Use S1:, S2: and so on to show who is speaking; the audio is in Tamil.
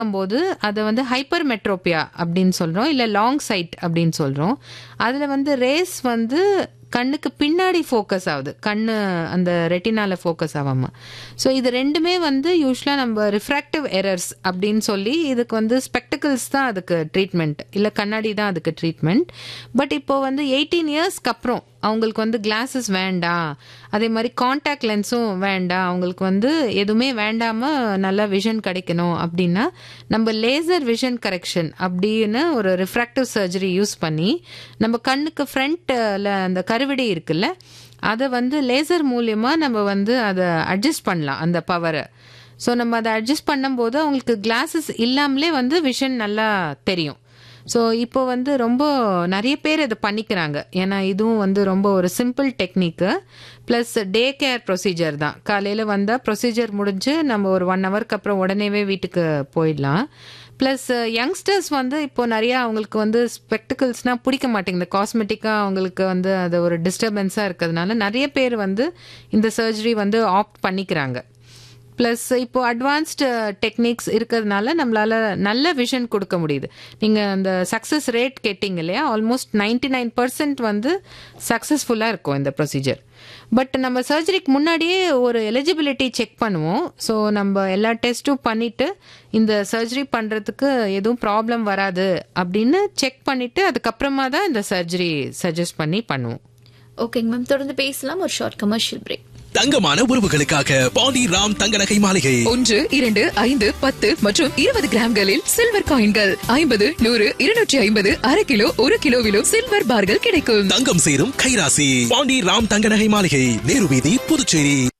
S1: போது அதை வந்து ஹைப்பர் மெட்ரோபியா அப்படின்னு சொல்கிறோம் இல்லை லாங் சைட் அப்படின்னு சொல்கிறோம் அதில் வந்து ரேஸ் வந்து கண்ணுக்கு பின்னாடி ஃபோக்கஸ் ஆகுது கண்ணு அந்த ரெட்டினால ஃபோக்கஸ் ஆகாம ஸோ இது ரெண்டுமே வந்து யூஸ்வலாக நம்ம ரிஃப்ராக்டிவ் எரர்ஸ் அப்படின்னு சொல்லி இதுக்கு வந்து ஸ்பெக்டிகல்ஸ் தான் அதுக்கு ட்ரீட்மெண்ட் இல்லை கண்ணாடி தான் அதுக்கு ட்ரீட்மெண்ட் பட் இப்போ வந்து எயிட்டீன் இயர்ஸ்க்கு அப்புறம் அவங்களுக்கு வந்து கிளாஸஸ் வேண்டாம் அதே மாதிரி காண்டாக்ட் லென்ஸும் வேண்டாம் அவங்களுக்கு வந்து எதுவுமே வேண்டாமல் நல்லா விஷன் கிடைக்கணும் அப்படின்னா நம்ம லேசர் விஷன் கரெக்ஷன் அப்படின்னு ஒரு ரிஃப்ராக்டிவ் சர்ஜரி யூஸ் பண்ணி நம்ம கண்ணுக்கு ஃப்ரண்ட்டில் அந்த கருவிடை இருக்குல்ல அதை வந்து லேசர் மூலியமாக நம்ம வந்து அதை அட்ஜஸ்ட் பண்ணலாம் அந்த பவரை ஸோ நம்ம அதை அட்ஜஸ்ட் பண்ணும்போது அவங்களுக்கு கிளாஸஸ் இல்லாமலே வந்து விஷன் நல்லா தெரியும் ஸோ இப்போ வந்து ரொம்ப நிறைய பேர் இதை பண்ணிக்கிறாங்க ஏன்னா இதுவும் வந்து ரொம்ப ஒரு simple technique plus day care procedure தான் காலையில் வந்தால் ப்ரொசீஜர் முடிஞ்சு நம்ம ஒரு ஒன் ஹவருக்கு அப்புறம் உடனேவே வீட்டுக்கு போயிடலாம் ப்ளஸ் யங்ஸ்டர்ஸ் வந்து இப்போ நிறையா அவங்களுக்கு வந்து ஸ்பெக்டிகல்ஸ்னால் பிடிக்க மாட்டேங்குது காஸ்மெட்டிக்காக அவங்களுக்கு வந்து அது ஒரு டிஸ்டர்பன்ஸாக இருக்கிறதுனால நிறைய பேர் வந்து இந்த சர்ஜரி வந்து ஆப்ட் பண்ணிக்கிறாங்க ப்ளஸ் இப்போ அட்வான்ஸ்டு டெக்னிக்ஸ் இருக்கிறதுனால நம்மளால நல்ல விஷன் கொடுக்க முடியுது நீங்கள் அந்த சக்ஸஸ் ரேட் கேட்டிங்க இல்லையா ஆல்மோஸ்ட் நைன்டி நைன் பர்சன்ட் வந்து சக்ஸஸ்ஃபுல்லாக இருக்கும் இந்த ப்ரொசீஜர் பட் நம்ம சர்ஜரிக்கு முன்னாடியே ஒரு எலிஜிபிலிட்டி செக் பண்ணுவோம் ஸோ நம்ம எல்லா டெஸ்ட்டும் பண்ணிவிட்டு இந்த சர்ஜரி பண்ணுறதுக்கு எதுவும் ப்ராப்ளம் வராது அப்படின்னு செக் பண்ணிவிட்டு அதுக்கப்புறமா தான் இந்த சர்ஜரி சஜஸ்ட் பண்ணி பண்ணுவோம்
S2: ஓகேங்க மேம் தொடர்ந்து பேசலாம் ஒரு ஷார்ட் கமர்ஷியல் பிரேக்
S3: தங்கமான உறவுகளுக்காக பாண்டி ராம் தங்க நகை மாளிகை
S4: ஒன்று இரண்டு ஐந்து பத்து மற்றும் இருபது கிராம்களில் சில்வர் காயின்கள் ஐம்பது நூறு இருநூற்றி ஐம்பது அரை கிலோ ஒரு கிலோவிலும் சில்வர் பார்கள் கிடைக்கும்
S3: தங்கம் சேரும் கைராசி பாண்டி ராம் தங்க நகை மாளிகை நேரு வீதி புதுச்சேரி